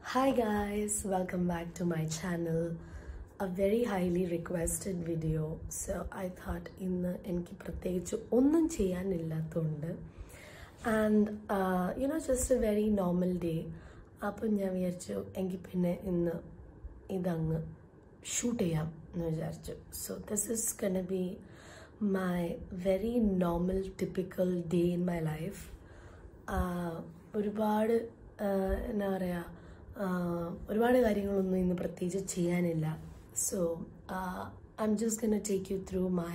Hi guys, welcome back to my channel. A very highly requested video. So I thought ഇന്ന് എനിക്ക് പ്രത്യേകിച്ച് ഒന്നും ചെയ്യാനില്ലാത്തതുകൊണ്ട് and you know just a very normal day അപ്പം ഞാൻ വിചാരിച്ചു എങ്കിൽ പിന്നെ ഇന്ന് ഇതങ്ങ് ഷൂട്ട് ചെയ്യാം എന്ന് വിചാരിച്ചു so this is gonna be my very normal typical day in my life ഒരുപാട് ആഹ് എന്താ പറയുക ഒരുപാട് കാര്യങ്ങളൊന്നും ഇന്ന് പ്രത്യേകിച്ച് ചെയ്യാനില്ല so I'm just gonna take you through my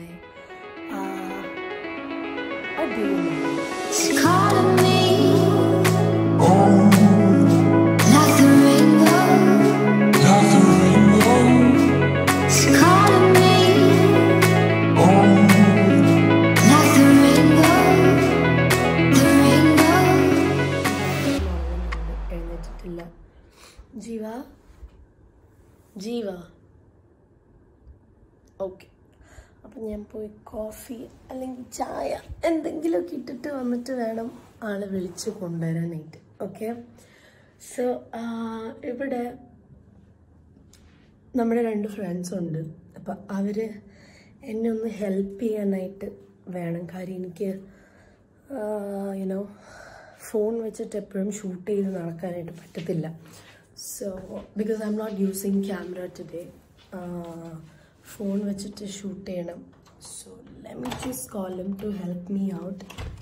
It's calling me like the rainbow. It's calling me like the rainbow, the rainbow. എഴുന്നേറ്റിട്ടില്ല ജീവ ജീവ ഓക്കെ അപ്പം ഞാൻ പോയി കോഫി അല്ലെങ്കിൽ ചായ എന്തെങ്കിലുമൊക്കെ ഇട്ടിട്ട് വന്നിട്ട് വേണം ആളെ വിളിച്ച് കൊണ്ടുവരാനായിട്ട് ഓക്കെ സോ ഇവിടെ നമ്മുടെ രണ്ട് ഫ്രണ്ട്സ് ഉണ്ട് അപ്പം അവർ എന്നെ ഒന്ന് ഹെൽപ്പ് ചെയ്യാനായിട്ട് വേണം കാര്യം എനിക്ക് യുനോ ഫോൺ വെച്ചിട്ട് എപ്പോഴും ഷൂട്ട് ചെയ്ത് നടക്കാനായിട്ട് പറ്റത്തില്ല so because I'm not using camera today phone വെച്ചിട്ട് ഷൂട്ട് ചെയ്യണം so let me just call him to help me out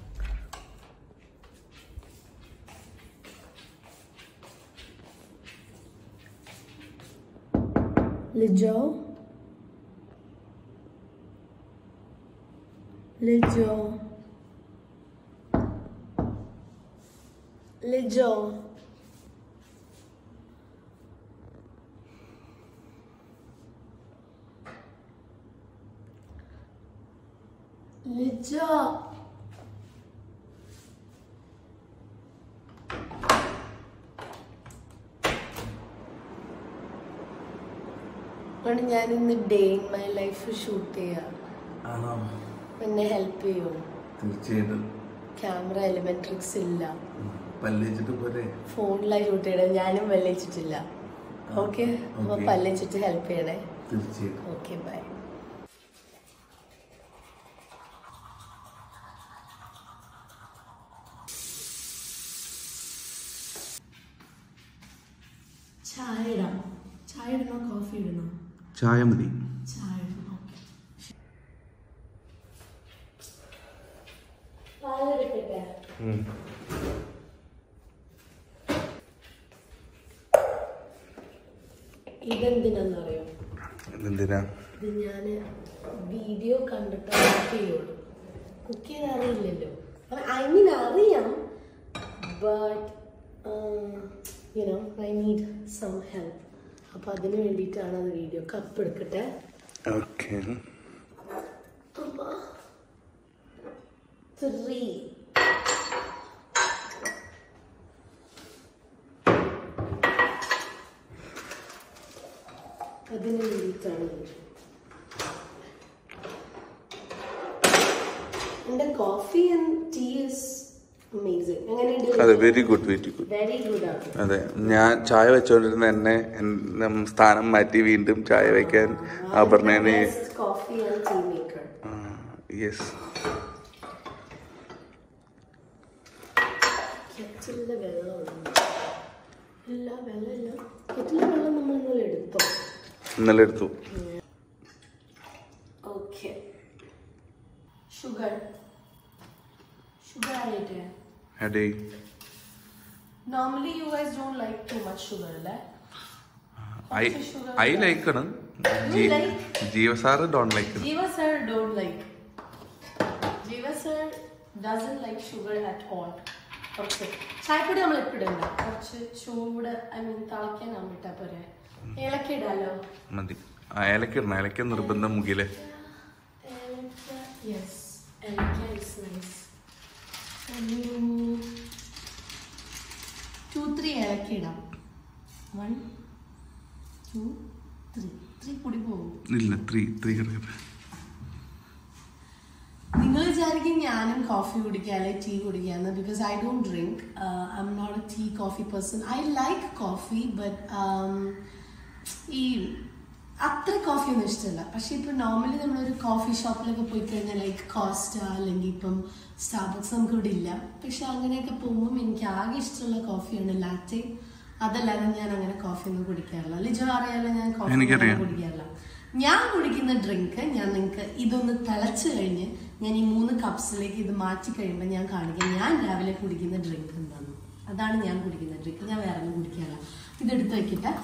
Lijo Lijo Lijo Lijo ആണ് ഞാൻ ഇന്ന് day in my life shoot ചെയ്യാം ആണോ എന്നെ ഹെൽപ്പ് ചെയ്യുമോ തീർച്ചയായിട്ടും ക്യാമറ എലിമെട്രിക്സ് ഇല്ല പല്ലിച്ചിട്ട് പോരെ ഫോണിലായി ഷൂട്ട് ചെയ്യണം ഞാനും പല്ലിച്ചിട്ടില്ല ഓക്കെ അപ്പൊ Okay. പല്ലിച്ചിട്ട് ഹെൽപ്പ് ചെയ്യണേ തീർച്ചയായിട്ടും ഓക്കെ ബൈ ചായ ഇടാം ചായ ഇടണോ കോഫി ഇടണോ ചായ മതി ചായ ഇടണം ഓക്കെ പാലെടുക്കട്ടെ ഇതെന്തിനാന്നറിയോ എന്തിനാ ഇത് ഞാൻ വീഡിയോ കണ്ടിട്ട് കുക്ക് ചെയ്യുള്ളൂ കുക്ക് ചെയ്യാൻ അറിയില്ലല്ലോ ഐ മീൻ അറിയാം but you know I need some help അപ്പോൾ അതിന് വേണ്ടിയിട്ടാണ് അത് വീഡിയോ കപ്പ് എടുക്കട്ടെ ഓക്കെ ത്രീ അതിന് വേണ്ടിയിട്ടാണ് ഇത്. എന്റെ coffee and tea is amazing അതെ എങ്ങനെയുണ്ട് very good very good very good ആണ് അതെ ഞാൻ ചായ വെച്ചോണ്ടിരുന്ന എന്നെ എൻ- ഉം, സ്ഥാനം മാറ്റി വീണ്ടും ചായ വെക്കാൻ അപർണേനെ coffee and tea maker yes കെറ്റിലെ വെള്ളമുണ്ട് ഇല്ല വെള്ളമില്ല കെറ്റിലെ വെള്ളം നമ്മൾ ഇന്നലെ എടുത്തോ ഇന്നലെ എടുത്തു ഓക്കെ ഷുഗർ ഷുഗർ ആയിട്ട് അടേ normally you guys don't like too much sugar അല്ലേ ഐ ഐ ലൈക്കണം ജീ like? ജീവസാറ് don't like Jeeva sir don't like Jeeva sir doesn't like sugar at all കുറച്ച് ചായപ്പൊടി നമ്മൾ എപ്പിടണ്ട കുറച്ച് ചൂട് ഐ മീൻ തിളയ്ക്കാൻ ആവുമ്പോട്ടാ പോരെ ഏലക്ക ഇടാലോ മതി ആ ഏലക്കിടണം ഏലക്ക നിർബന്ധം മുകിലെ ഏലക്ക യെസ് ഏലക്ക ഇസ് നൈസ് ഒരു ടു ത്രീ ഏലക്ക ഇടാം വൺ ടു ത്രീ ത്രീ പൊടി പോകും ഇല്ല ത്രീ ത്രീ കിടക്കട്ടെ നിങ്ങൾ വിചാരിക്കും ഞാനും കോഫി കുടിക്കുക അല്ലെങ്കിൽ ടീ കുടിക്കാന്ന് because I don't drink I'm not a tea coffee person I like coffee but ഈ അത്ര കോഫി ഒന്നും ഇഷ്ടമല്ല പക്ഷെ ഇപ്പൊ നോർമലി നമ്മളൊരു കോഫി ഷോപ്പിലൊക്കെ പോയി കഴിഞ്ഞാൽ ലൈക്ക് കോസ്റ്റ അല്ലെങ്കിൽ ഇപ്പം സ്റ്റാർബക്സ് നമുക്ക് ഇവിടെ ഇല്ല പക്ഷെ അങ്ങനെയൊക്കെ പോകുമ്പോൾ എനിക്ക് ആകെ ഇഷ്ടമുള്ള കോഫിയാണ് ലാറ്റെ അതല്ലാതെ ഞാൻ അങ്ങനെ കോഫി ഒന്നും കുടിക്കാറില്ല ലിജോ അറിയാലോ ഞാൻ കോഫി എനിക്കറിയാം. കുടിക്കാറില്ല ഞാൻ കുടിക്കുന്ന ഡ്രിങ്ക് ഞാൻ നിങ്ങൾക്ക് ഇതൊന്ന് തിളച്ച് കഴിഞ്ഞ് ഞാൻ ഈ മൂന്ന് കപ്സിലേക്ക് ഇത് മാറ്റി കഴിയുമ്പോൾ ഞാൻ കാണിക്കാം ഞാൻ രാവിലെ കുടിക്കുന്ന ഡ്രിങ്ക് എന്താണ് അതാണ് ഞാൻ കുടിക്കുന്ന ഡ്രിങ്ക് ഞാൻ വേറെ ഒന്നും കുടിക്കാറില്ല ഇതെടുത്ത് വെക്കിട്ട്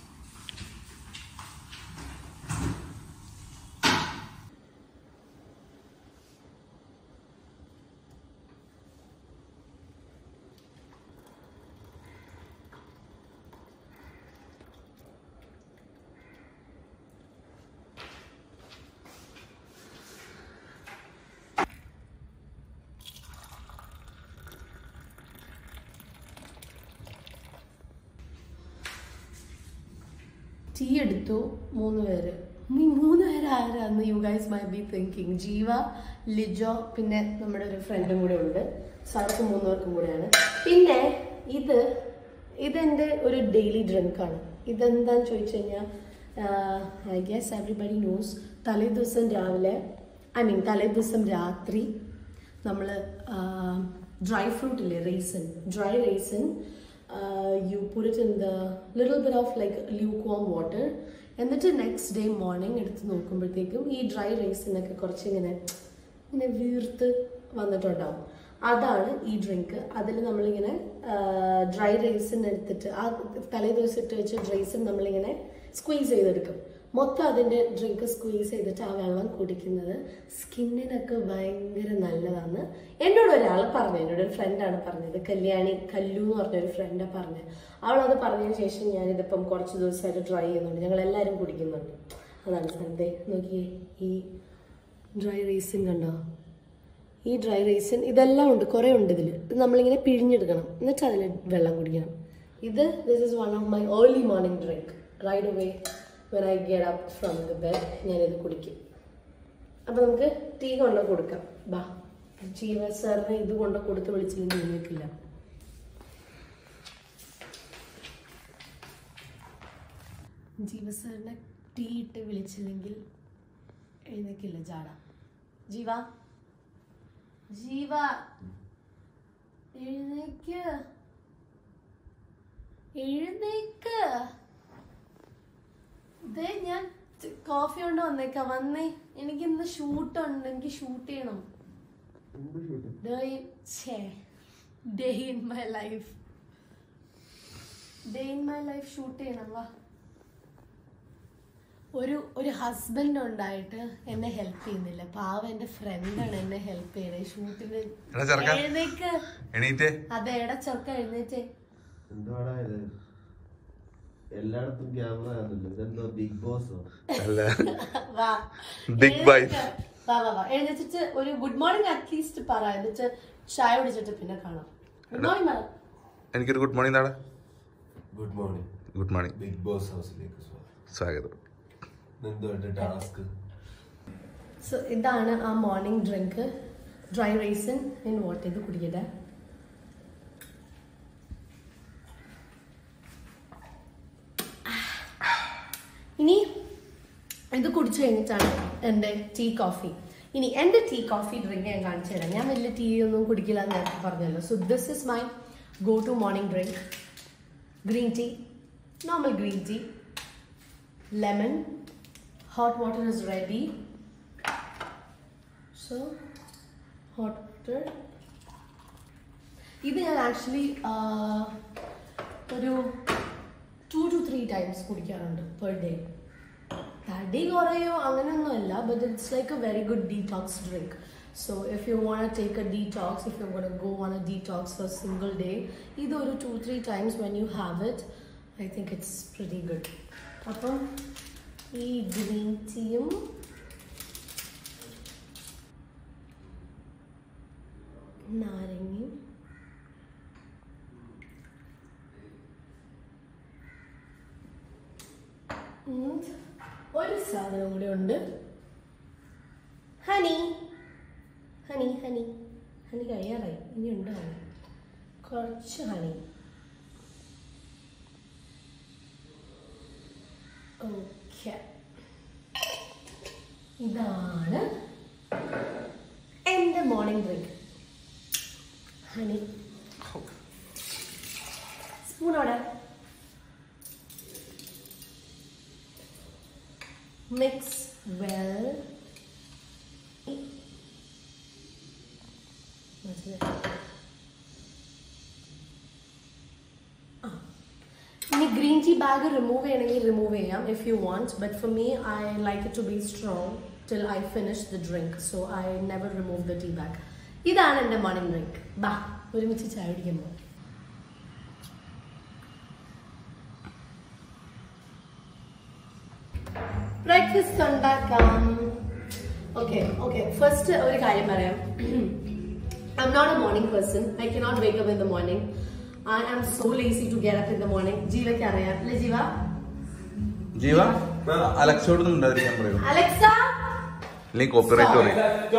ടീ എടുത്തു മൂന്ന് പേര് ഈ മൂന്ന് പേര് ആരാന്ന് you guys may be thinking Jeeva Lijo പിന്നെ നമ്മുടെ ഒരു ഫ്രണ്ടും കൂടെ ഉണ്ട് സോ അവർക്ക് മൂന്ന് പേർക്കും കൂടെയാണ് പിന്നെ ഇത് ഇതെന്റെ ഒരു ഡെയിലി ഡ്രിങ്ക് ആണ് ഇതെന്താന്ന് ചോദിച്ചു കഴിഞ്ഞാൽ ഐ ഗെസ് എവറിബഡി നോസ് തലേ ദിവസം രാവിലെ ഐ മീൻ തലേ ദിവസം രാത്രി നമ്മൾ ഡ്രൈ ഫ്രൂട്ട് ഇല്ലേ raisin dry raisin you put it in the little bit of like lukewarm water എന്നിട്ട് നെക്സ്റ്റ് ഡേ മോർണിംഗ് എടുത്ത് നോക്കുമ്പോഴത്തേക്കും ഈ ഡ്രൈ റേസിനൊക്കെ കുറച്ച് ഇങ്ങനെ ഇങ്ങനെ വീർത്ത് വന്നിട്ടുണ്ടാവും അതാണ് ഈ ഡ്രിങ്ക് അതിൽ നമ്മളിങ്ങനെ ഡ്രൈ റൈസിൻ എടുത്തിട്ട് ആ തലേ ദിവസം ഇട്ട് വെച്ച റൈസിൻ നമ്മളിങ്ങനെ സ്ക്വീസ് ചെയ്തെടുക്കും മൊത്തം അതിൻ്റെ ഡ്രിങ്ക് സ്ക്വീസ് ചെയ്തിട്ട് ആ വെള്ളം കുടിക്കുന്നത് സ്കിന്നിനൊക്കെ ഭയങ്കര നല്ലതാണ് എന്നോട് ഒരാൾ പറഞ്ഞു എന്നോട് ഒരു ഫ്രണ്ടാണ് പറഞ്ഞത് കല്യാണി കല്ലു എന്ന് പറഞ്ഞൊരു ഫ്രണ്ടാണ് പറഞ്ഞത് അവളത് പറഞ്ഞതിന് ശേഷം ഞാനിതിപ്പം കുറച്ച് ദിവസമായിട്ട് ട്രൈ ചെയ്യുന്നുണ്ട് ഞങ്ങൾ എല്ലാവരും കുടിക്കുന്നുണ്ട് അതാണ് സൺഡേ നോക്കിയേ ഈ ഡ്രൈ റൈസിൻ കണ്ടോ ഈ ഡ്രൈ റൈസിൻ ഇതെല്ലാം ഉണ്ട് കുറേ ഉണ്ട് ഇതിൽ ഇത് നമ്മളിങ്ങനെ പിഴിഞ്ഞെടുക്കണം എന്നിട്ട് അതിൽ വെള്ളം കുടിക്കണം ഇത് this is one of my early morning drink right away when I get up from the bed ഞാനിത് കുടിക്കും അപ്പം നമുക്ക് ടീ കൊണ്ട് കൊടുക്കാം ബാ ജീവ സാറിന് ഇത് കൊണ്ട് കൊടുത്ത് വിളിച്ചില്ലെങ്കിൽ നിൽക്കില്ല ജീവ സാറിനെ ടീ ഇട്ട് വിളിച്ചില്ലെങ്കിൽ എഴുന്നേക്കില്ല ജാട ജീവ ജീവ എഴുന്നേക്ക് എഴുന്നേക്ക് ദേ ഞാൻ കോഫി കൊണ്ട് വന്നേക്കാം വന്നേ എനിക്ക് ഇന്ന് ഷൂട്ട് ഉണ്ട് എനിക്ക് ഷൂട്ട് ചെയ്യണം day in my life day in my life shoot ചെയ്യണം വാ ഒരു ഒരു ഹസ്ബൻഡ് ഉണ്ടായിട്ട് എന്നെ ഹെൽപ്പ് ചെയ്യുന്നില്ല പാവ എന്റെ ഫ്രണ്ടാണ് എന്നെ ഹെൽപ്പ് ചെയ്യണേ ഷൂട്ടിന് എടാ ചെറുക്കാ. എഴുന്നേക്ക് എണീറ്റേ അതെ എടാ ചെറുക്ക എഴുന്നേറ്റേ എന്തുവാടാ ഇത് എല്ലായിടത്തും ക്യാമറ ആണല്ലോ ഇതെന്തോ ബിഗ് ബോസോ അല്ല വാ Big wife. എഴുന്നേക്ക്. വാ വാ വാ എഴുന്നേച്ചിട്ട് ഒരു ഗുഡ് മോർണിംഗ് അറ്റ്ലീസ്റ്റ് പറ എന്നിട്ട് ചായ കുടിച്ചിട്ട് പിന്നെ കാണാം ഗുഡ് മോർണിംഗ് മാഡം എനിക്കൊരു ഗുഡ് മോർണിംഗ് നാടാ good morning good morning big boss ഹൗസിലേക്ക് സ്വാഗതം സ്വാഗതം എന്തുകൊണ്ട് ടാസ്ക് സോ ഇതാണ് ആ മോർണിംഗ് ഡ്രിങ്ക് ഡ്രൈ റൈസൻ ഞാൻ വാട്ട് ചെയ്ത് കുടിക്കട്ടെ ഇനി ഇത് കുടിച്ചു കഴിഞ്ഞിട്ടാണ് എൻ്റെ ടീ കോഫി ഇനി എൻ്റെ ടീ കോഫി ഡ്രിങ്ക് ഞാൻ കാണിച്ചു തരാം ഞാൻ വലിയ ടീ ഒന്നും കുടിക്കില്ല എന്ന് നേരത്തെ പറഞ്ഞല്ലോ so this is my go to morning drink green tea normal green tea lemon hot water is ready so hot water ഇത് ഞാൻ ആക്ച്വലി ഒരു ടു ടു ത്രീ ടൈംസ് കുടിക്കാറുണ്ട് പെർ ഡേ തടി കുറയോ അങ്ങനെയൊന്നുമല്ല but it's like a very good detox drink so if you want take a detox if you want go on a detox for single day ഇത് ഒരു two three times when you have it I think it's pretty good അപ്പം ഈ green ടീയും നാരങ്ങയും ഉം, ഒരു സാധനം കൂടി ഉണ്ട് ഹണി ഹണി ഹണി ഹണി കഴിയാറായി ഇനി ഉണ്ട് ഹണി കുറച്ച് ഹണി ഓക്കെ ഇതാണ് എൻ്റെ മോർണിംഗ് ഡ്രിങ്ക് ഹണി സ്പൂൺ അവിടെ മിക്സ് വെൽ ഇനി ഗ്രീൻ ടീ ബാഗ് റിമൂവ് ചെയ്യണമെങ്കിൽ റിമൂവ് ചെയ്യാം if you want but for me I like it to be strong till I finish the drink so I never remove the tea bag ഇതാണ് എൻ്റെ morning drink ബാ ഒരുമിച്ച് ചായ കുടിക്കുമ്പോൾ breakfast ഉണ്ടാക്കാം okay okay first ഒരു കാര്യം പറയാം I'm not a morning person I can not wake up in the morning I am so lazy to get up in the morning ജീവയ്ക്ക് അറിയാം അല്ലേ ജീവ ജീവ അലക്സോട് ഉണ്ടായിരിക്കാൻ പറയൂ അലക്സ അല്ലെങ്കിൽ കോപ്പിറൈറ്റ് പറയും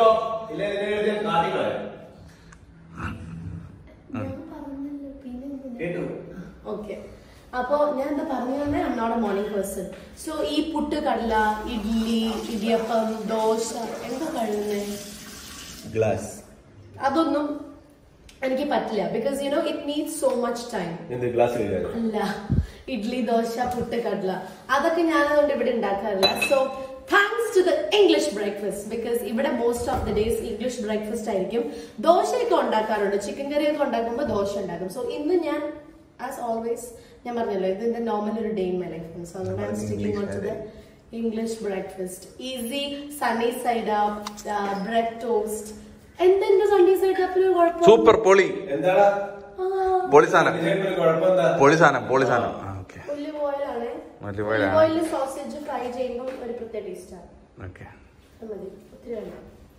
ഓക്കെ അപ്പോ ഞാൻ എന്താ പറഞ്ഞു തന്നെ I not a morning person so ഈ പുട്ട് കടല ഇഡ്ലി ഇടിയപ്പം ദോശ എന്താ കഴിയുന്നേ ഗ്ലാസ് അതൊന്നും എനിക്ക് പറ്റില്ല because you know it needs so much time എന്ത് ഗ്ലാസ് അല്ല ഇഡ്ലി ദോശ പുട്ട് കടല അതൊക്കെ ഞാൻ അതുകൊണ്ട് ഇവിടെ ഉണ്ടാക്കാറില്ല so thanks to the English breakfast because ഇവിടെ most of the days English breakfast ആയിരിക്കും ദോശയൊക്കെ ഉണ്ടാക്കാറുണ്ട് ചിക്കൻ കറി ഒക്കെ ഉണ്ടാക്കുമ്പോൾ ദോശ ഉണ്ടാക്കും സോ ഇന്ന് ഞാൻ ആസ് ഓൾവേസ് ഞാൻ പറഞ്ഞല്ലോ ഇത് എന്റെ നോർമൽ ഒരു day in my life so അതുകൊണ്ട് I'm sticking on to the English breakfast easy sunny side up bread toast എന്തെന്റെ സണ്ണി സൈഡ് അപ്പിന് കുഴപ്പം സൂപ്പർ പൊളി എന്താടാ ആ, പൊളി സാധനം ഇതിനൊരു കുഴപ്പമെന്താ പൊളി സാധനം പൊളി സാധനം ആ ഓക്കെ ഒലിവ് ഓയിലാണ് ഒലിവ് oil ആണ്. ഓയിലിൽ സോസേജ് ഫ്രൈ ചെയ്യുമ്പോൾ ഒരു പ്രത്യേക ടേസ്റ്റാണ് ഓക്കെ അത് മതി ഒത്തിരി വേണ്ട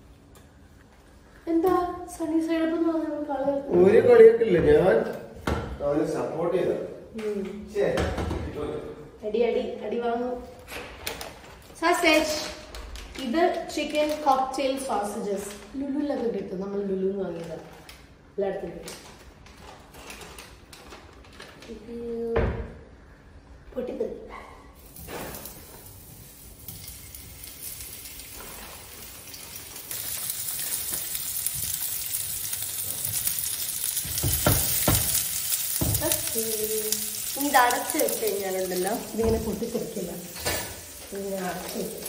എന്താ സണ്ണി സൈഡ് അപ്പ് എന്ന് പറഞ്ഞാൽ കളർ ഒരു കളിയൊക്കില്ല ഞാൻ അവനെ സപ്പോർട്ട് ചെയ്ത അടി അടി അടി വാങ്ങും സാസേജ് ഇത് ചിക്കൻ കോക്ടെയിൽ സോസേജസ് ലുലുലൊക്കെ കിട്ടും നമ്മൾ ലുലു വാങ്ങിയത് എല്ലായിടത്തും കിട്ടും ഇത് പൊട്ടിത്തെറി Okay. ഇനി ഇത് അടച്ച് വെച്ച് കഴിഞ്ഞാലുണ്ടല്ലോ ഇതിങ്ങനെ പൊട്ടിത്തെറിക്കില്ല ഇങ്ങനെ അടച്ച് വെക്കും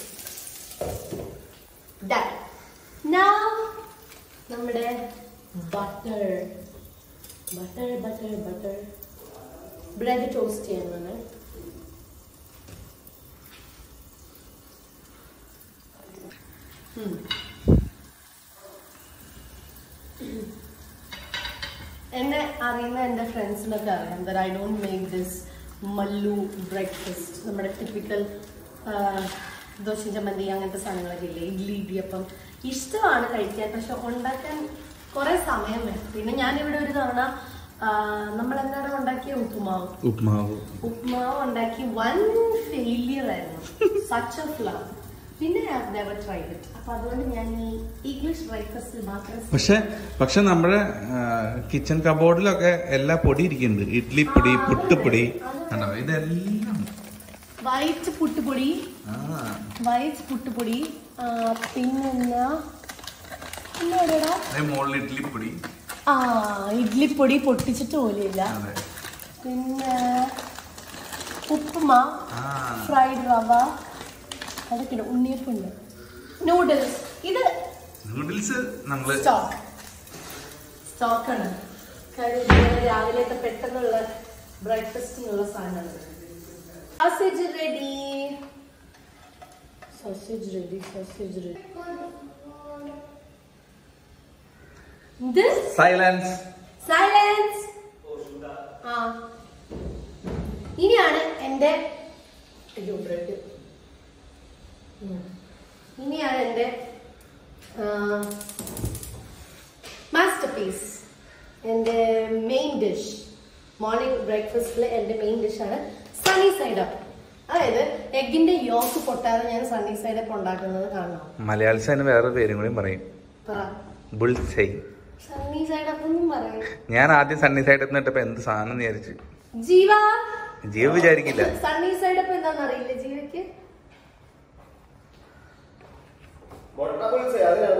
Done. Now നമ്മുടെ butter butter butter butter bread toast ചെയ്യുന്നത് എന്നെ അറിയുന്ന എൻ്റെ ഫ്രണ്ട്സിനൊക്കെ അറിയാം that I don't make this Mallu breakfast നമ്മുടെ ടിപ്പിക്കൽ ദോശ ചമ്മന്തി അങ്ങനത്തെ സാധനങ്ങളൊക്കെ ഇല്ലേ ഇഡ്ലി ഇടിയപ്പം ഇഷ്ടമാണ് കഴിക്കാൻ പക്ഷെ ഉണ്ടാക്കാൻ കുറെ സമയം വേണം പിന്നെ ഞാനിവിടെ ഒരു തവണ നമ്മൾ എന്തായാലും ഉണ്ടാക്കിയ ഉപ്പുമാവ് ഉപ്മാവ് ഉപ്മാവ് ഉണ്ടാക്കി വൺ ഫെയിലിയർ ആയിരുന്നു സച്ച് എ ഫ്ലവർ പിന്നെ I have never tried it അപ്പൊ അതുകൊണ്ട് ഞാൻ ഈ ഇംഗ്ലീഷ് ബ്രേക്ക്ഫാസ്റ്റിൽ മാത്രം പക്ഷെ പക്ഷെ നമ്മുടെ കിച്ചൺ കബോർഡിലൊക്കെ എല്ലാ പൊടി ഇരിക്കുന്നുണ്ട് ഇഡ്ലിപ്പൊടി പുട്ടുപൊടി കണ്ടോ ഇതെല്ലാം വൈറ്റ് പുട്ടുപൊടി ആ വൈറ്റ് പുട്ടുപൊടി ആ, പിന്നെന്നാ പിന്നെ എവിടെടാ അതേ മുകളിൽ ഇഡ്ലിപ്പൊടി ആ ഇഡ്ലിപ്പൊടി പൊട്ടിച്ചിട്ട് പോലെയില്ല അതെ പിന്നെ ഉപ്പുമാ ആ ഫ്രൈഡ് റവ അതൊക്കെ ഉണ്ണിയപ്പുണ്ട് നൂഡിൽസ് ഇത് നൂഡിൽസ് നമ്മള് സ്റ്റോക്ക് സ്റ്റോക്കാണ് കാര്യം ഇത് രാവിലത്തെ പെട്ടെന്നുള്ള ബ്രേക്ക്ഫാസ്റ്റിനുള്ള സാധനമാണ് sausage ready sausage ready sausage ready this silence silence ആ ഇനിയാണ് എൻ്റെ അയ്യോ ബ്രെഡ് ഇനിയാണ് എൻ്റെ മാസ്റ്റർ പീസ് എൻ്റെ മെയിൻ ഡിഷ് മോർണിംഗ് ബ്രേക്ക്ഫാസ്റ്റിലെ എൻ്റെ മെയിൻ ഡിഷാണ് സണ്ണി സൈഡ് അപ്പ് അതായത് എഗിന്റെ യോക്ക് പൊട്ടാതെ ഞാൻ സണ്ണി സൈഡ് അപ്പ് ഉണ്ടാക്കുന്നത് കാണണം മലയാളീസ് അതിന് വേറെ പേരും കൂടി പറയും പറ ബുൾസൈ സണ്ണി സൈഡ് അപ്പം പറയും ഞാൻ ആദ്യം സണ്ണി സൈഡ് എന്നിട്ടപ്പോ എന്ത് സാധനം എന്ന് വിചാരിച്ചു ജീവ ജീവ വിചാരിക്കില്ല സണ്ണി സൈഡ് അപ്പം എന്താണെന്ന് അറിയില്ല ജീവയ്ക്ക് മുട്ട പുളിച്ച അതിനാണ്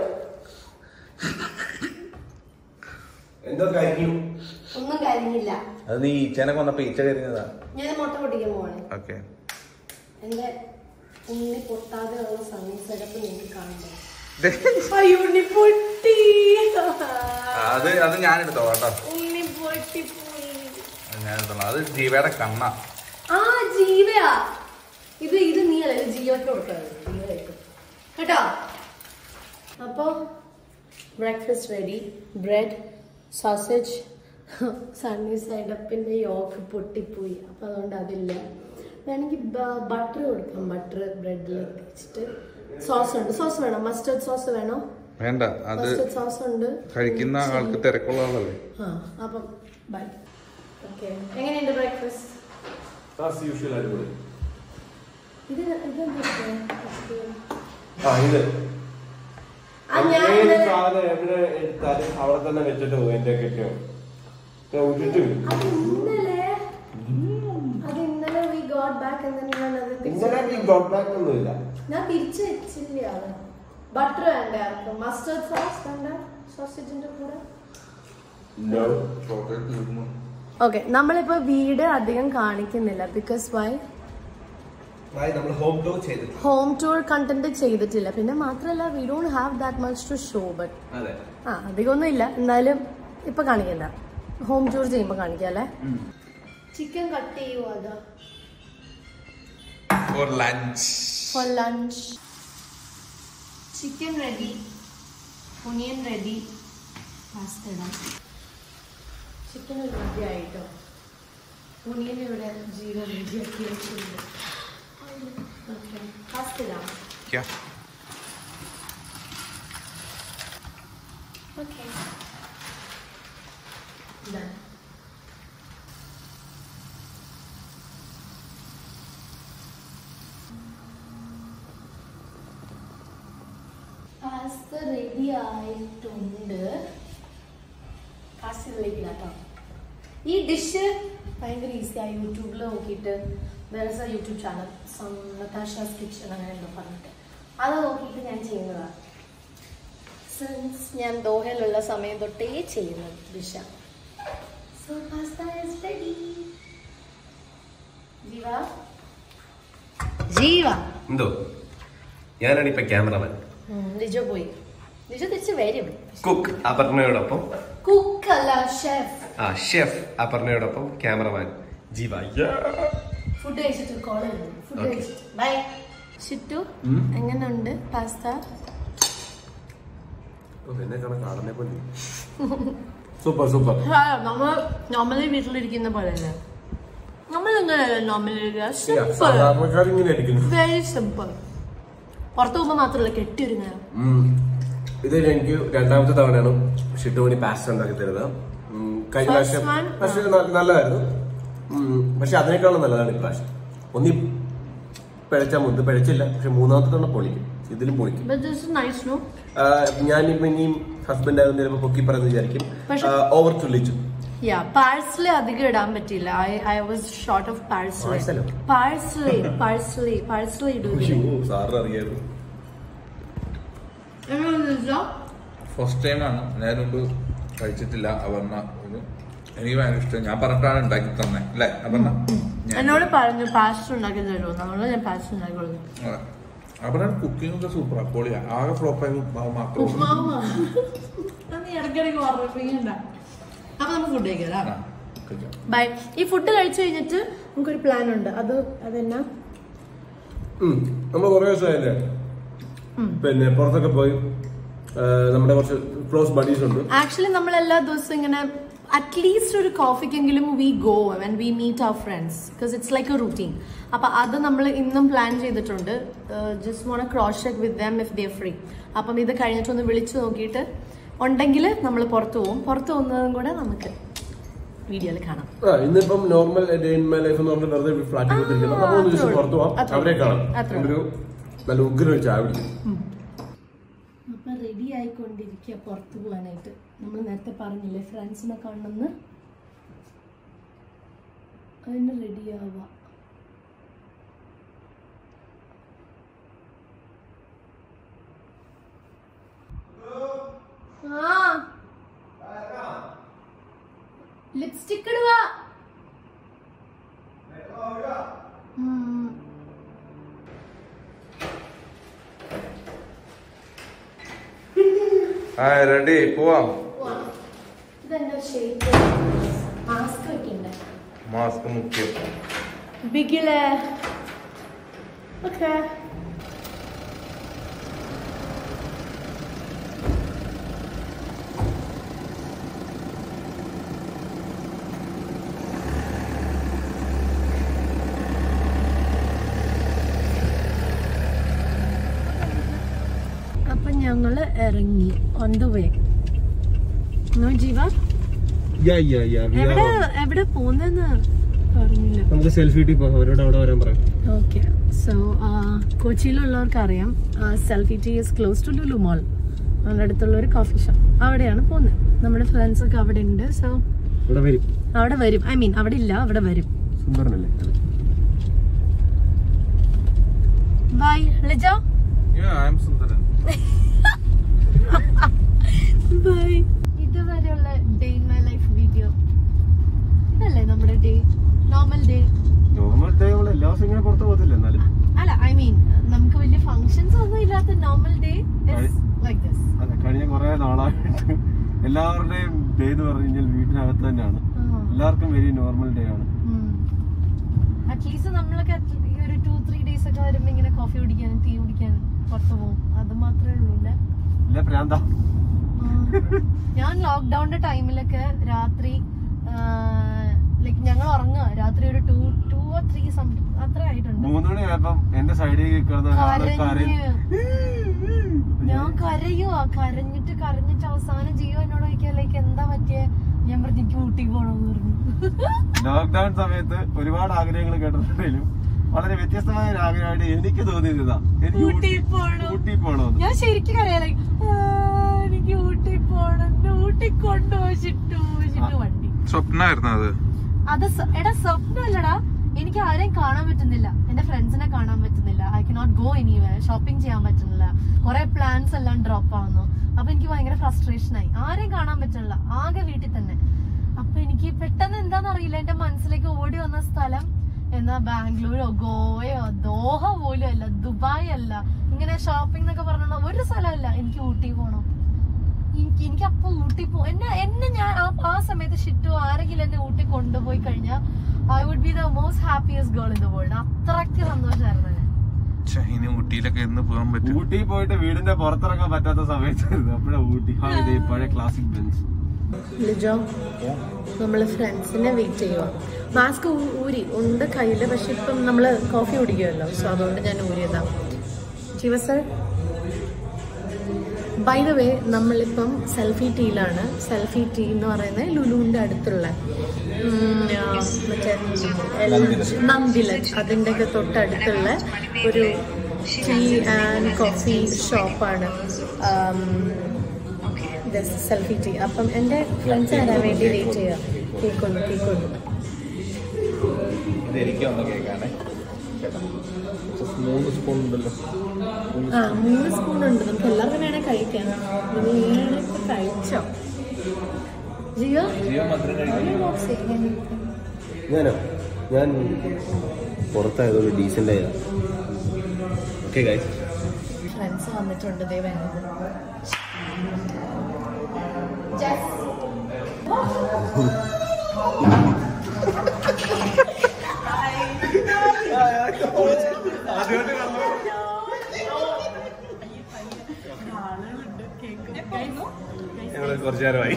എന്തോ കഴിക്കും ഒന്നും കഴിഞ്ഞില്ല അത് നീ ഈച്ചനെ കൊന്നപ്പോ ഈച്ച കരിഞ്ഞതാ ഞാൻ മുട്ട പൊട്ടിക്കാൻ പോവാണ് ഓക്കെ എന്റെ ഉണ്ണി പൊട്ടാതെ ഉള്ള സണ്ണി സൈഡ് അപ്പം നിങ്ങൾക്ക് കാണണ്ടേ അയ്യോ ഉണ്ണി പൊട്ടി അത് അത് ഞാൻ എടുത്തോ കേട്ടോ ഉണ്ണി പൊട്ടിപ്പോയി അത് ഞാൻ എടുത്തോളാം അത് ജീവയുടെ കണ്ണ ആ ജീവയാ ഇത് ഇത് നീ അല്ല ഇത് ജീവയ്ക്ക് കൊടുക്കാറ് ജീവയ്ക്ക് കേട്ടോ അപ്പൊ breakfast ready bread sausage sunny side അപ്പിന്റെ യോക്ക് പൊട്ടിപ്പോയി അപ്പൊ അതുകൊണ്ട് അതില്ല വേണമെങ്കിൽ ബട്ടർ കൊടുക്കാം ബട്ടർ ബ്രെഡിലേക്ക് വെച്ചിട്ട് സോസ് ഉണ്ട് സോസ് വേണോ മസ്റ്റർഡ് സോസ് വേണോ വേണ്ട അത് മസ്റ്റർഡ് സോസ് ഉണ്ട് കഴിക്കുന്ന ആൾക്ക് തിരക്കുള്ള ആളല്ലേ ആ അപ്പം ബൈ ഓക്കെ എങ്ങനെയുണ്ട് ബ്രേക്ക്ഫാസ്റ്റ് ആസ് യൂഷ്വൽ അടിപൊളി ഇത് ഇതെന്താ ആ ഇത് ആ, ഞാൻ ഏത് ഇന്നലെ- സാധനം എവിടെ എടുത്താലും അവിടെ തന്നെ വെച്ചിട്ട് പോകും എന്റെ കെട്ടിയോ വിട്ടിട്ട് വരും. അത് ഇന്നലെ അത് ഇന്നലെ വി ഗോട്ട് ബാക്ക് ഞാൻ അത് ഇന്നലെ ഈ തിരിച്ച് ഗോഡ് ബാക്ക് ഒന്നുമില്ല ഞാൻ തിരിച്ചു വെച്ചില്ല അത് ബട്ടർ വേണ്ട ആർക്കും മസ്റ്റർഡ് സോസ് വേണ്ട സോസേജിന്റെ കൂടെ നോ ഓക്കെ നമ്മളിപ്പോ വീട് അധികം കാണിക്കുന്നില്ല ബിക്കോസ് വൈ നമ്മൾ ഹോം ടൂർ ചെയ്തിട്ട് ഹോം ടൂർ കണ്ടന്റ് ചെയ്തിട്ടില്ല പിന്നെ മാത്രമല്ല we don't have that much to show but അതെ ആ അധികമൊന്നും ഇല്ല എന്നാലും ഇപ്പൊ കാണിക്കണ്ട ഹോം ടൂർ ചെയ്യുമ്പോ കാണിക്കാം അല്ലേ ചിക്കൻ കട്ട് ചെയ്യുമോ അതാ for lunch for lunch. Chicken ready, onion ready, pasta ഇടാം ചിക്കൻ റെഡി ആയിട്ടോ ഒനിയൻ ഇവിടെ ജീരോ റെഡി ആക്കി വെച്ചിട്ടുണ്ട് ഓക്കെ പാസ്ത ഇടാം ക്യാ ഓക്കെ Done. പാസ്ത റെഡി ആയിട്ടുണ്ട് പാസ്തയിലേക്ക് കേട്ടോ ഈ ഡിഷ് ഭയങ്കര ഈസിയാണ് യൂട്യൂബിൽ നോക്കിയിട്ട് വേറെ സ യൂട്യൂബ് ചാനൽ നതാഷാസ് കിച്ചൺ അങ്ങനെ എന്തോ പറഞ്ഞിട്ട് അത് നോക്കിയിട്ട് ഞാൻ ചെയ്യുന്നതാണ് സിൻസ് ഞാൻ ദോഹയിലുള്ള സമയം തൊട്ടേ ചെയ്യുന്ന ഡിഷാണ് സോ പാസ്ത ഇസ് റെഡി ജീവ ജീവ എന്തോ ഞാനാണ് ഇപ്പൊ ക്യാമറമാൻ ലിജോ പോയി ലിജോ തിരിച്ച് വരും കുക്ക് അപർണയോടൊപ്പം കുക്കല്ല ഷെഫ് ആ ഷെഫ് അപർണയോടൊപ്പം ക്യാമറമാൻ ജീവ ഫുഡ് കഴിച്ചിട്ട് കോൾ ചെയ്യുന്നു ഫുഡ് Okay. കഴിച്ചിട്ട് ബൈ ഷിറ്റു എങ്ങനെയുണ്ട് പാസ്ത എന്നെ കാണാൻ കാണുന്നേ പോലെ സൂപ്പർ സൂപ്പർ നമ്മൾ നോർമലി വീട്ടിലിരിക്കുന്ന പോലെ അല്ലേ നമ്മൾ എങ്ങനെയല്ല നോർമലി സിമ്പിൾ സാധാരണക്കാർ ഇങ്ങനെ അടിക്കുന്നു വെരി സിമ്പിൾ പുറത്തു പോകുമ്പോൾ മാത്രമല്ല കെട്ടിയൊരുങ്ങാൻ ഇത് എനിക്ക് രണ്ടാമത്തെ തവണയാണ് ഷിട്ടുമണി പാസ്റ്റ് ഉണ്ടാക്കി തരുന്നത് ഉം, കഴിഞ്ഞ First പ്രാവശ്യം one? പക്ഷെ ന- നല്ലതായിരുന്നു ഉം, പക്ഷെ അതിനേക്കാളും നല്ലതാണ് ഇപ്രാവശ്യം ഒന്നി പിഴച്ച മുന്ത് പിഴച്ചില്ല പക്ഷെ മൂന്നാമത്തെ തവണ പൊളിക്കും ഇതിലും പൊളിക്കും ബട്ട് ദിസ് നൈസ് നോ ആ, ഞാനിപ്പോ ഇനിയും ഹസ്ബൻഡ് ആയതുകൊണ്ട് ചിലപ്പോ പൊക്കി പറയുന്നത് വിചാരിക്കും പക്ഷെ- ഓവർ ചുള്ളിച്ചു യാ പാഴ്സലി അധികം ഇടാൻ പറ്റില്ല I I was short of parsley Parcel ഓ? പാഴ്സലി പാഴ്സലി പാഴ്സലി ഇടൂ സാറിന് അറിയായിരുന്നു ഫസ്റ്റ് ടൈം ആണ് ഞാൻ മുമ്പ് കഴിച്ചിട്ടില്ല അപർണ ഇത് എനിക്ക് ഭയങ്കര ഇഷ്ടം ഞാൻ പറഞ്ഞിട്ടാണ് ഉണ്ടാക്കി തന്നെ അല്ലേ അപർണ ഞാൻ- എന്നോട് പറഞ്ഞു പാസ്റ്റർ ഉണ്ടാക്കി തരുമോ നമ്മളോട് ഞാൻ പാസ്റ്റർ ഉണ്ടാക്കി കൊടുക്കും അതെ. അപർണ കുക്കിംഗ് ഒക്കെ സൂപ്പറാ പൊളിയാ ആകെ ഫ്ലോപ്പ് ആയി ഉപ്മാവ് മാത്രമേ ഉള്ളൂ. നീ ഇടയ്ക്കിടയ്ക്ക് ഓർമ്മിപ്പിക്കണ്ട അപ്പൊ നമുക്ക് ഫുഡ് കഴിക്കാം ആ, കഴിക്കാം. ബൈ ഈ ഫുഡ് കഴിച്ചു കഴിഞ്ഞിട്ട് നമുക്കൊരു പ്ലാൻ ഉണ്ട് അത് അതെന്നാ നമ്മൾ കുറെ ദിവസമായില്ലേ പിന്നെ പുറത്തൊക്കെ പോയി ആ, നമ്മുടെ കുറച്ച് ക്ലോസ് ബഡീസ് ഉണ്ട് ആക്ച്വലി നമ്മൾ എല്ലാ ദിവസവും ഇങ്ങനെ അറ്റ്ലീസ്റ്റ് ഒരു കോഫിക്കെങ്കിലും we go when we meet our friends because it's like a routine അപ്പൊ അത് നമ്മൾ ഇന്നും പ്ലാൻ ചെയ്തിട്ടുണ്ട് just wanna cross check with them if they free അപ്പം ഇത് കഴിഞ്ഞിട്ടൊന്ന് വിളിച്ചു നോക്കിയിട്ട് ഉണ്ടെങ്കിൽ നമ്മൾ പുറത്തു പോകും പുറത്തു പോകുന്നതും കൂടെ നമുക്ക് വീഡിയോയിൽ കാണാം ആ ഇന്നിപ്പം normal day in my life എന്ന് പറഞ്ഞ് വെറുതെ ഫ്ലാറ്റിൽ ആ, കൊടുത്തിരിക്കുന്നത് നമ്മൾ ഒന്ന് അത്രേ ദിവസം ഉള്ളൂ. പുറത്ത് പോവാം അത്രേ അവരെ ഉള്ളൂ. കാണാം അത്രേ ഉള്ളൂ. ഒരു നല്ല ഉഗ്ര ഒരു ചായ കുടിക്കും അപ്പൊ റെഡി ആയിക്കൊണ്ടിരിക്കും ഇരിക്കുക പുറത്ത് പോകാനായിട്ട് നമ്മൾ നേരത്തെ പറഞ്ഞില്ലേ ഫ്രണ്ട്സിനെ കാണണമെന്ന് അതിന് റെഡിയാവുക ആ ലിപ്സ്റ്റിക് ഇടുക ഉം. ആ റെഡി പോവാം വാ. ഇതെന്താ ഷേപ്പ് മാസ്ക് വെക്കണ്ടേ മാസ്ക് മുഖ്യം ബിഗിലെ ഓക്കെ അപ്പൊ ഞങ്ങള് ഇറങ്ങി on the way no Jeeva Yeah, yeah, yeah. We എവിടെ are- എവിടെ പോകുന്നെന്ന് പറഞ്ഞില്ല നമുക്ക് സെൽഫി ഇട്ടി പോകാം അവരോട് അവിടെ വരാൻ പറയാം ഓക്കെ സോ കൊച്ചിയിലുള്ളവർക്ക് അറിയാം selfie tea is close to Lulu mall നമ്മുടെ അടുത്തുള്ള ഒരു കോഫി ഷോപ്പ് അവിടെയാണ് പോകുന്നത് നമ്മുടെ ഫ്രണ്ട്സ് ഒക്കെ അവിടെ ഉണ്ട് സോ ഇവിടെ വരും അവിടെ വരും ഐ മീൻ അവിടെ ഇല്ല അവിടെ വരും സുന്ദരനല്ലേ ബൈ ലിജ സുന്ദരൻ ബൈ ഇതുവരെയുള്ള day in my life video ഇതല്ലേ നമ്മുടെ day normal day normal day നമ്മൾ എല്ലാ ദിവസവും ഇങ്ങനെ പുറത്ത് പോകത്തില്ല എന്നാലും അല്ല ഐ മീൻ നമുക്ക് വലിയ ഫങ്ഷൻസ് ഒന്നും ഇല്ലാത്ത നോർമൽ ഡേ ലൈക്ക് ദിസ് അതെ കഴിഞ്ഞ കുറെ നാളായിട്ട് എല്ലാവരുടെയും ഡേ എന്ന് പറഞ്ഞു കഴിഞ്ഞാൽ വീട്ടിനകത്ത് തന്നെയാണ് എല്ലാവർക്കും വെരി നോർമൽ ഡേ ആണ് അറ്റ്ലീസ്റ്റ് നമ്മളൊക്കെ at- ഈ ഒരു ടു ത്രീ ഡേയ്സ് ഒക്കെ വരുമ്പോ ഇങ്ങനെ കോഫി കുടിക്കാനും ടീ കുടിക്കാനും പുറത്ത് പോകും അത് മാത്രമേ ഉള്ളൂ അല്ലേ ഇല്ല പ്രാന്ത ആ. ഞാൻ ലോക്ക്ഡൌണിന്റെ ടൈമിലൊക്കെ രാത്രി ലൈക്ക് ഞങ്ങൾ ഉറങ്ങുക രാത്രി ഒരു two two or three some അത്ര ആയിട്ടുണ്ട് മൂന്ന് മണിയായപ്പം എന്റെ സൈഡിൽ കിടന്ന ഒരാള് കരയും കരഞ്ഞ് ഞാൻ കരയുവാ കരഞ്ഞിട്ട് കരഞ്ഞിട്ട് അവസാനം ജീവ എന്നോട് ചോദിക്കാൻ ലൈക്ക് എന്താ പറ്റിയ ഞാൻ പറഞ്ഞു എനിക്ക് ഊട്ടി പോണോന്ന് പറഞ്ഞു ലോക്ക്ഡൌൺ സമയത്ത് ഒരുപാട് ആഗ്രഹങ്ങൾ കേട്ടിട്ടുണ്ടെങ്കിലും വളരെ വ്യത്യസ്തമായ ഒരു ആഗ്രഹമായിട്ട് എനിക്ക് തോന്നിയത് ഇതാ എനിക്ക് ഊട്ടി ഊട്ടി പോണം. ഊട്ടി പോണോന്ന് ഞാൻ ശരിക്കും കരയാ like, ആ, എനിക്ക് ഊട്ടി പോണം എന്നെ ഊട്ടി കൊണ്ടുപോയിച്ചിട്ടു വെച്ചിട്ട് വണ്ടി സ്വപ്നമായിരുന്നു അത് അത് സ- എടാ സ്വപ്നമല്ലടാ എനിക്ക് ആരെയും കാണാൻ പറ്റുന്നില്ല എന്റെ ഫ്രണ്ട്സിനെ കാണാൻ പറ്റുന്നില്ല I cannot go anyway shopping ചെയ്യാൻ പറ്റുന്നില്ല കുറെ പ്ലാൻസ് എല്ലാം ഡ്രോപ്പ് ആവുന്നു അപ്പൊ എനിക്ക് ഭയങ്കര ഫ്രസ്ട്രേഷൻ ആയി ആരെയും കാണാൻ പറ്റുന്നില്ല ആകെ വീട്ടിൽ തന്നെ അപ്പൊ എനിക്ക് പെട്ടെന്ന് എന്താന്ന് അറിയില്ല എന്റെ മനസ്സിലേക്ക് ഓടി വന്ന സ്ഥലം എന്നാ ബാംഗ്ലൂരോ ഗോവയോ ദോഹ പോലും അല്ല ദുബായ് അല്ല ഇങ്ങനെ ഷോപ്പിംഗ് എന്നൊക്കെ പറഞ്ഞ ഒരു സ്ഥലമല്ല എനിക്ക് ഊട്ടി പോണം എനിക്ക് എനിക്ക് അപ്പൊ ഊട്ടി പോ എന്നെ എന്നെ ഞാൻ ആ- ആ സമയത്ത് ഷിറ്റു ആരെങ്കിലും എന്നെ ഊട്ടി കൊണ്ടുപോയി കഴിഞ്ഞാൽ I would be the most happiest girl in the world അത്രയ്ക്ക് സന്തോഷമായിരുന്നു ഞാൻ ഛെ, ഇനി ഊട്ടിയിലൊക്കെ എന്ന് പോകാൻ പറ്റും ഊട്ടി പോയിട്ട് വീടിന്റെ പുറത്തിറങ്ങാൻ പറ്റാത്ത സമയത്തായിരുന്നു അപ്പോഴാ ഊട്ടി ആ ഇത് പഴയ ക്ലാസിക് ബെഞ്ച് ലിജോ നമ്മൾ ഫ്രണ്ട്സിനെ വെയിറ്റ് ചെയ്യുക മാസ്ക് ഊരി ഉണ്ട് കയ്യിൽ പക്ഷെ ഇപ്പം നമ്മൾ കോഫി കുടിക്കുമല്ലോ സോ അതുകൊണ്ട് ഞാൻ ഊരിയതാ ജീവ സർ ബൈ ദ വേ നമ്മളിപ്പം സെൽഫി ടീയിലാണ് സെൽഫി ടീ എന്ന് പറയുന്നത് ലുലുവിൻ്റെ അടുത്തുള്ള ഉം, ആ, മറ്റേ നന്ദിലത് അതിൻ്റെ ഒക്കെ തൊട്ടടുത്തുള്ള ഒരു ടീ ആൻഡ് കോഫി ഷോപ്പാണ് സെൽഫി ടീ അപ്പം എൻ്റെ ഫ്രണ്ട്സ് വരാൻ വേണ്ടി വെയിറ്റ് ചെയ്യുക കേൾക്കുന്നു കേൾക്കുന്നു ഇത് എനിക്ക് വന്ന കേക്കാണേ മൂന്ന് സ്പൂൺ ഉണ്ടല്ലോ ആ മൂന്ന് സ്പൂൺ ഉണ്ട് നമുക്ക് എല്ലാവർക്കും വേണേൽ കഴിക്കാം ഇത് നീയാണ് ഇപ്പൊ കഴിച്ചോ ജിയോ ജിയോ മധുരം കഴിക്കും ഞാനോ ഞാൻ പുറത്തായതുകൊണ്ട് ഡീസൻ്റ് ആയതാ ഓക്കെ ഗൈസ് ഫ്രണ്ട്സ് വന്നിട്ടുണ്ട് ദേ വേണ്ടത് ഞങ്ങൾ കുറച്ചു നേരമായി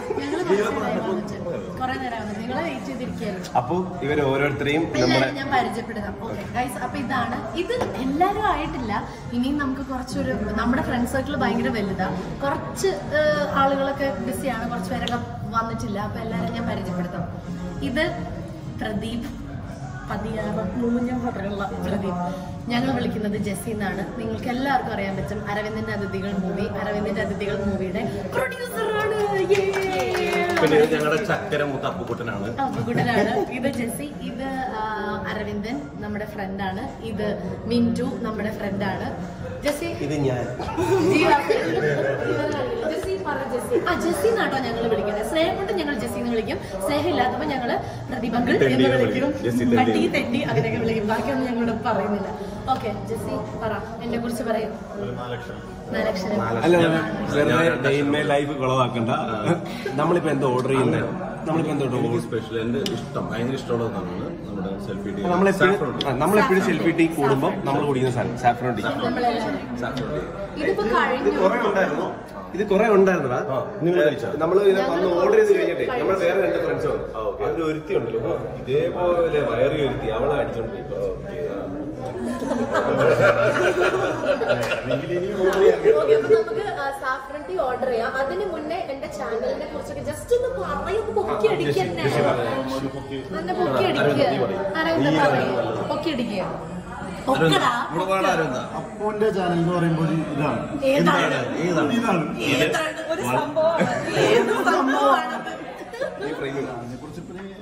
കുറെ നേരം നിങ്ങളെ വെയിറ്റ് ചെയ്തിരിക്കുകയായിരുന്നു അപ്പോൾ ഇവർ ഓരോരുത്തരെയും അപ്പൊ നമ്മുടെ എല്ലാവരെയും ഞാൻ പരിചയപ്പെടുത്താം ഓക്കെ ഗൈസ് അപ്പൊ ഇതാണ് ഇത് എല്ലാവരും ആയിട്ടില്ല ഇനിയും നമുക്ക് കുറച്ചൊരു നമ്മുടെ ഫ്രണ്ട് സർക്കിൾ ഭയങ്കര വലുതാ കുറച്ച് ഏഹ്, ആളുകളൊക്കെ ബിസിയാണ് കുറച്ച് പേരൊക്കെ വന്നിട്ടില്ല അപ്പൊ എല്ലാവരും ഞാൻ പരിചയപ്പെടുത്താം ഇത് പ്രദീപ് പതിയാറ് മൂഞ്ഞ മുറയുള്ള പ്രദീപ് ഞങ്ങൾ വിളിക്കുന്നത് ജെസ്സി എന്നാണ് നിങ്ങൾക്ക് എല്ലാവർക്കും അറിയാൻ പറ്റും അരവിന്ദന്റെ അതിഥികൾ മൂവി അരവിന്ദന്റെ അതിഥികൾ മൂവിയുടെ പ്രൊഡ്യൂസറാണ് പിന്നെ ഇത് ഞങ്ങളുടെ ചക്കര മുത്ത അപ്പുക്കുട്ടനാണ് അപ്പുകുട്ടനാണ് ഇത് ജെസ്സി ഇത് ആ, അരവിന്ദൻ നമ്മുടെ ഫ്രണ്ടാണ് ഇത് മിന്റു നമ്മുടെ ഫ്രണ്ടാണ് ജെസ്സി ഇത് ഞാൻ ജീവ. ജെസ്സി പറ ജെസ്സി. ആ ജെസ്സി എന്നാട്ടോ ഞങ്ങൾ വിളിക്കുന്നത് സ്നേഹം കൊണ്ട് ഞങ്ങൾ ജെസ്സി എന്ന് വിളിക്കും സ്നേഹം ഇല്ലാത്തപ്പോ ഞങ്ങള് പ്രതിഭകൾ തെണ്ടി എന്ന് എന്ന് വിളിക്കും വിളിക്കും. ജെസ്സി തെണ്ടി. പട്ടി തെണ്ടി അങ്ങനെയൊക്കെ വിളിക്കും ബാക്കിയൊന്നും ഞങ്ങളോട് പറയുന്നില്ല ഓക്കെ ജെസ്സി പറ എന്നെ കുറിച്ച് പറയും നാലക്ഷരം അല്ല വെറുതെ ഡേ ഇൻ മൈ ലൈഫ് കുളവാക്കണ്ട നമ്മളിപ്പോ എന്താ ഓർഡർ ചെയ്യുന്നത് നമ്മളിപ്പോ എന്താ എനിക്ക് ഓർഡർ സ്പെഷ്യൽ എന്റെ ഇഷ്ടം ഭയങ്കര ഇഷ്ടമുള്ള ഒന്നാണ് നമ്മുടെ സെൽഫി ടീ നമ്മളെപ്പോഴും നമ്മളെപ്പോഴും സെൽഫി ടീ കൂടുമ്പോൾ നമ്മൾ കുടിക്കുന്ന സാധനം സാഫ്രോൺ ടീ നമ്മളെല്ലാവരും സാഫ്രോൺ ഇതിപ്പോ ഇത് കഴിഞ്ഞു കുറെ ഉണ്ടായിരുന്നു ഇത് കുറെ ഉണ്ടായിരുന്നതാ നിങ്ങൾ കഴിച്ചോ? നമ്മൾ വന്ന് ഓർഡർ ചെയ്ത് കഴിഞ്ഞിട്ട് നമ്മൾ വേറെ രണ്ട് ഫ്രണ്ട്സ് വന്നു അവര് ഒരുത്തി ഉണ്ടല്ലോ ഇതേപോലെ വയറി ഒരുത്തി അവളെ അടിച്ചോണ്ട് പോയി ഓക്കെ അപ്പൊ നമുക്ക് സാഫ്രൺ ടീ ഓർഡർ ചെയ്യാം അതിന് മുന്നേ എന്റെ ചാനലിനെ കുറിച്ചൊക്കെ ജസ്റ്റ് ഒന്ന് പറയുമ്പോ പൊക്കി അടിക്കന്നെ എന്നെ പൊക്കി അടിക്കുക അരവിന്ദ പറയും പൊക്കി അടിക്കുക ഒക്കടാ അപ്പോന്റെ ചാനൽ എന്ന് പറയുമ്പോൾ ഇതാണ് ഏതാണ് ഇതാണ് ഏതാണ് ഒരു സംഭവം ഏത് സംഭവമാണത് അതിനെ കുറിച്ച്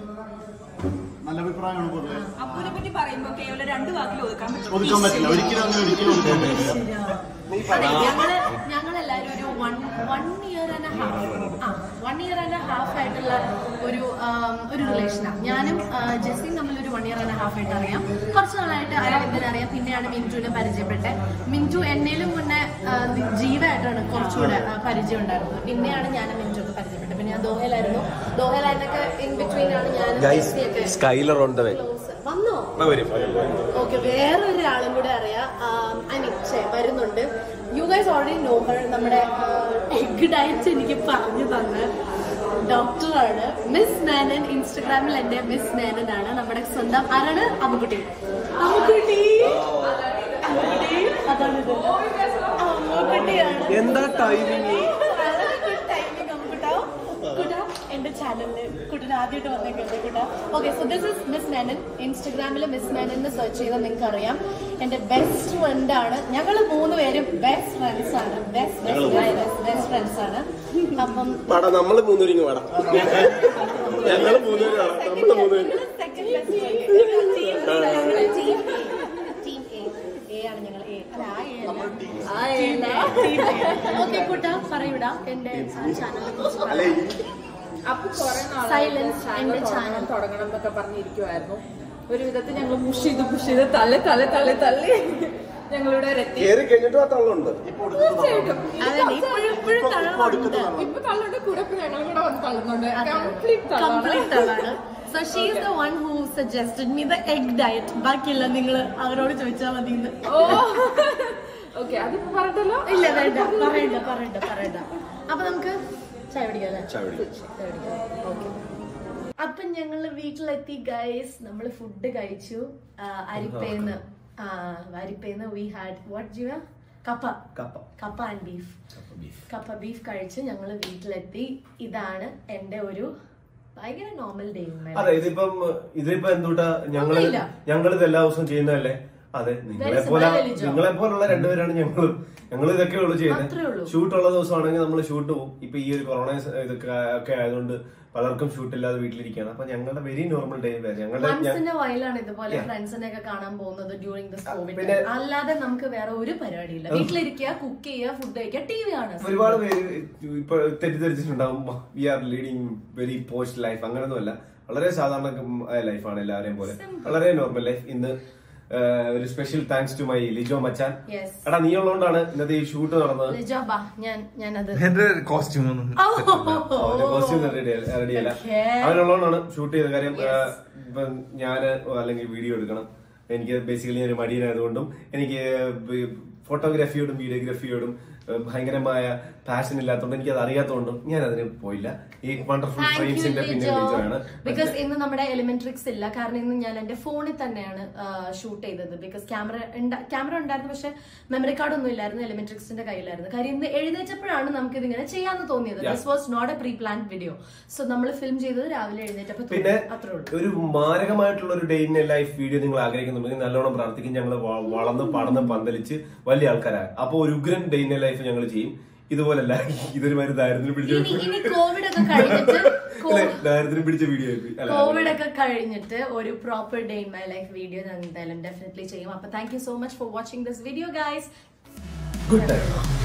നല്ല അഭിപ്രായമാണ് പൊതുവെ അപ്പുവിനെ പറ്റി പറയുമ്പോ കേവലം രണ്ട് വാക്കിൽ ഒതുക്കാൻ പറ്റും ഒതുക്കാൻ പറ്റില്ല ഒരിക്കലും അങ്ങനെ ഒരിക്കലും ഒതുക്കാൻ പറ്റില്ല അതെ ഞങ്ങള് ഞങ്ങളെല്ലാരും ഒരു one one year and half ആ വൺ ഇയർ ആൻഡ് ഹാഫ് ആയിട്ടുള്ള ഒരു ആം, ഒരു റിലേഷനാണ് ഞാനും ആ, ജെസ്സിയും തമ്മിൽ ഒരു വൺ ഇയർ ആൻഡ് ഹാഫ് ആയിട്ട് അറിയാം കുറച്ച് നാളായിട്ട് അരവിന്ദനെ അറിയാം പിന്നെയാണ് മിന്റുവിനെ പരിചയപ്പെട്ടത് മിന്റു എന്നേലും മുന്നേ ആ, ജീവയായിട്ടാണ് കുറച്ചുകൂടെ ആ, പരിചയം ഉണ്ടായിരുന്നത് പിന്നെയാണ് ഞാൻ മിന്റു ഒക്കെ പരിചയപ്പെട്ടത് പിന്നെ ഞാൻ ദോഹയിലായിരുന്നു ദോഹയിലായിരുന്നൊക്കെ ഇൻ ബിറ്റ്വീൻ ആണ് ഞാനും ഗൈസ് ജെസ്സിയൊക്കെ Skyler on the way close. വന്നോ വരും ഓക്കെ വേറെ ഒരാളും കൂടെ അറിയാം ഐ മീൻ വരുന്നുണ്ട് you guys already know her നമ്മുടെ എഗ് ഡയറ്റ് എനിക്ക് പറഞ്ഞു തന്ന ഡോക്ടറാണ് മിസ് മേനൻ ഇൻസ്റ്റഗ്രാമിൽ എന്റെ മിസ് മേനൻ ആണ് നമ്മുടെ സ്വന്തം ആരാണ് അമ്മുക്കുട്ടി അമ്മുക്കുട്ടി അമ്മുക്കുട്ടി അതാണ് ഇത്. അമ്മുക്കുട്ടിയാണ് എന്താ ടൈമിങ് ടൈമിംഗ് അമ്മുക്കുട്ടാ കുട്ടാ എന്റെ ചാനലില് കുട്ടിന് ആദ്യമായിട്ട് വന്നേക്കുന്നത് കുട്ടാ okay so this is miss Menon ഇൻസ്റ്റഗ്രാമിൽ മിസ് മേനൻ എന്ന് സെർച്ച് ചെയ്താൽ നിങ്ങൾക്ക് അറിയാം എന്റെ ബെസ്റ്റ് ഫ്രണ്ട് ആണ് ഞങ്ങൾ മൂന്ന് പേരും ബെസ്റ്റ് ഫ്രണ്ട്സ് ആണ് ബെസ്റ്റ് ബെസ്റ്റ് ഫ്രണ്ട്സ് ആണ് അപ്പം പടാ നമ്മള് മൂന്നുപേരും വേണം ഞങ്ങള് മൂന്നുപേരും വേണം നമ്മള് മൂന്നുപേരും second best team team A A ആണ് ഞങ്ങൾ എ അല്ല ആ എ അല്ല ഓക്കെ കുട്ടാ പറയൂടാ എന്റെ ചാനലിനെ കുറിച്ച് അപ്പൊ കുറെ Silence നാളായിട്ട് എന്റെ ചാനൽ channel. തുടങ്ങണം തുടങ്ങണം എന്നൊക്കെ പറഞ്ഞിരിക്കുവായിരുന്നു ഒരു വിധത്തിൽ ഞങ്ങൾ പുഷ് ചെയ്ത് പുഷ് ചെയ്ത് തള്ളി തള്ളി തള്ളി തള്ളി ഞങ്ങളിവിടെ വരെ എത്തി കേറി കഴിഞ്ഞിട്ടും ആ തള്ളുണ്ട് തീർച്ചയായിട്ടും അതെ ഇപ്പോഴും ഇപ്പോഴും തള്ളുണ്ട് ഇപ്പൊ തള്ളുണ്ട് കൂടെ ഇപ്പൊ ഞങ്ങൾ കൂടെ വന്ന് തള്ളുന്നുണ്ട് കംപ്ലീറ്റ് തള്ളാണ് കംപ്ലീറ്റ് തള്ളാണ് so she is the one who suggested me the egg diet ബാക്കിയുള്ള നിങ്ങൾ അവരോട് ചോദിച്ചാൽ മതി എന്ന്. ഓ ഓക്കെ അതിപ്പോ പറഞ്ഞല്ലോ ഇല്ല വേണ്ട പറയണ്ട പറയണ്ട പറയണ്ട അപ്പൊ നമുക്ക് ചായ പിടിക്കാം അല്ലേ ചായ പിടിക്കാം. ചായ പിടിക്കാം ഓക്കെ അപ്പൊ ഞങ്ങള് വീട്ടിലെത്തി ഗൈസ് നമ്മള് ഫുഡ് കഴിച്ചു ആ, അരിപ്പേന്ന് ആ അരിപ്പേന്ന് വി ഹാഡ് വാട്ട് ജീവ കപ്പ കപ്പ കപ്പ ആൻഡ് ബീഫ് കപ്പ ബീഫ് കഴിച്ച് ഞങ്ങൾ വീട്ടിലെത്തി ഇതാണ് എന്റെ ഒരു ഭയങ്കര നോർമൽ ഡേ അതെ ഇതിപ്പം ഇതിപ്പോ എന്തുട്ടാ ഞങ്ങള് ഒന്നുമില്ല. ഞങ്ങൾ ഇത് എല്ലാ ദിവസവും ചെയ്യുന്നതല്ലേ അതെ നിങ്ങളെ Very പോലെ simple അല്ലേ, ലിജോ? നിങ്ങളെ പോലുള്ള രണ്ടുപേരാണ് ഞങ്ങൾ ഞങ്ങൾ ഇതൊക്കെ ഉള്ളു അത്രേ ചെയ്യുന്നത് ഉള്ളൂ. ഷൂട്ട് ഉള്ള ദിവസമാണെങ്കിൽ നമ്മൾ ഷൂട്ട് പോകും ഇപ്പൊ ഈ ഒരു കൊറോണ ഇതൊക്കെ ഒക്കെ ആയതുകൊണ്ട് പലർക്കും ഷൂട്ട് ഇല്ലാതെ വീട്ടിലിരിക്കുകയാണ് അപ്പൊ ഞങ്ങളുടെ വെരി നോർമൽ ഡേ ഞങ്ങളുടെ ഞാൻ- ഫ്രണ്ട്സിന്റെ വയലാണ് ഇതുപോലെ Yeah. ഫ്രണ്ട്സിനെ ഒക്കെ കാണാൻ പോകുന്നത് ഡ്യൂറിംഗ് ദിസ് ആ, കോവിഡ് പിന്നെ- അല്ലാതെ നമുക്ക് വേറെ ഒരു പരിപാടിയില്ല വീട്ടിലിരിക്കുക കുക്ക് ചെയ്യുക ഫുഡ് കഴിക്കുക ടി വി കാണുക ഒരുപാട് പേര് ഇപ്പൊ തെറ്റിദ്ധരിച്ചിട്ടുണ്ടാവും we are leading very posh life അങ്ങനെയൊന്നുമല്ല വളരെ സാധാരണ ലൈഫാണ് എല്ലാവരെയും പോലെ വളരെ നോർമൽ ലൈഫ് ഇന്ന് ആ, ഒരു special thanks to my Lijo മച്ചാൻ Yes. എടാ നീ ഉള്ളതുകൊണ്ടാണ് ഇന്നത്തെ ഈ ഷൂട്ട് നടന്നത് ജോബാ ഞാൻ ഞാനത് എന്റെ കോസ്റ്റ്യൂം ഒന്നും അവന്റെ കോസ്റ്റ്യൂം റെഡിയല്ല Okay. അവനുള്ളതുകൊണ്ടാണ് ഷൂട്ട് ചെയ്ത കാര്യം ആ, ഇപ്പം ഞാന് അല്ലെങ്കിൽ വീഡിയോ എടുക്കണം എനിക്ക് ബേസിക്കലി ഞാൻ ഒരു മടിയനായതുകൊണ്ടും എനിക്ക് ഫോട്ടോഗ്രാഫിയോടും വീഡിയോഗ്രാഫിയോടും ഏഹ്, ഭയങ്കരമായ പാഷൻ ഇല്ലാത്തതുകൊണ്ട് എനിക്ക് അത് അറിയാത്തതുകൊണ്ടും ഞാൻ അതിന് പോയില്ല ഈ വണ്ടർഫുൾ ഫ്രെയിംസിന്റെ പിന്നെ ലിജോയാണ് ബിക്കോസ് ഇന്ന് നമ്മുടെ എലിമെന്ററിക്സ് ഇല്ല കാരണം ഇന്ന് ഞാൻ എന്റെ ഫോണിൽ തന്നെയാണ് ഷൂട്ട് ചെയ്തത് ബിക്കോസ് ക്യാമറ ക്യാമറ ഉണ്ടായിരുന്നു പക്ഷെ മെമ്മറി കാർഡ് ഒന്നും ഇല്ലായിരുന്നു എലിമെന്ററിക്സിന്റെ കയ്യിലായിരുന്നു കാര്യം ഇന്ന് എഴുന്നേറ്റപ്പോഴാണ് നമുക്ക് ഇതിങ്ങനെ ചെയ്യാന്ന് തോന്നിയത് this was not a pre plan video so നമ്മൾ ഫിലിം ചെയ്തത് രാവിലെ എഴുന്നേറ്റപ്പോ തോന്നി. പിന്നെ അത്രേ ഉള്ളൂ ഒരു മാരകമായിട്ടുള്ള ഒരു ഡേ ഇൻ ലൈഫ് വീഡിയോ നിങ്ങൾ ആഗ്രഹിക്കുന്നുണ്ടെങ്കിൽ നല്ലോണം പ്രാർത്ഥിക്കും ഞങ്ങൾ വളർന്ന് പടന്ന് പന്തലിച്ച് വലിയ ആൾക്കാരാണ് അപ്പൊ ഒരു ഉഗ്രൻ ഡേ ഇൻ ലൈഫ് ഞങ്ങൾ ചെയ്യും ഇതുപോലല്ല ഇതൊരു മാതിരി ദാരിദ്ര്യം പിടിച്ച ഇനി ഇനി കോവിഡ് ഒക്കെ കഴിഞ്ഞിട്ട് അല്ലെ, ദാരിദ്ര്യം പിടിച്ച വീഡിയോ ആയിരിക്കും അല്ല, കോവിഡ് ഒക്കെ കഴിഞ്ഞിട്ട് ഒരു proper day in my life video ഞാൻ എന്തായാലും ഡെഫിനറ്റ്ലി ചെയ്യും അപ്പൊ thank you so much for watching this video guys good time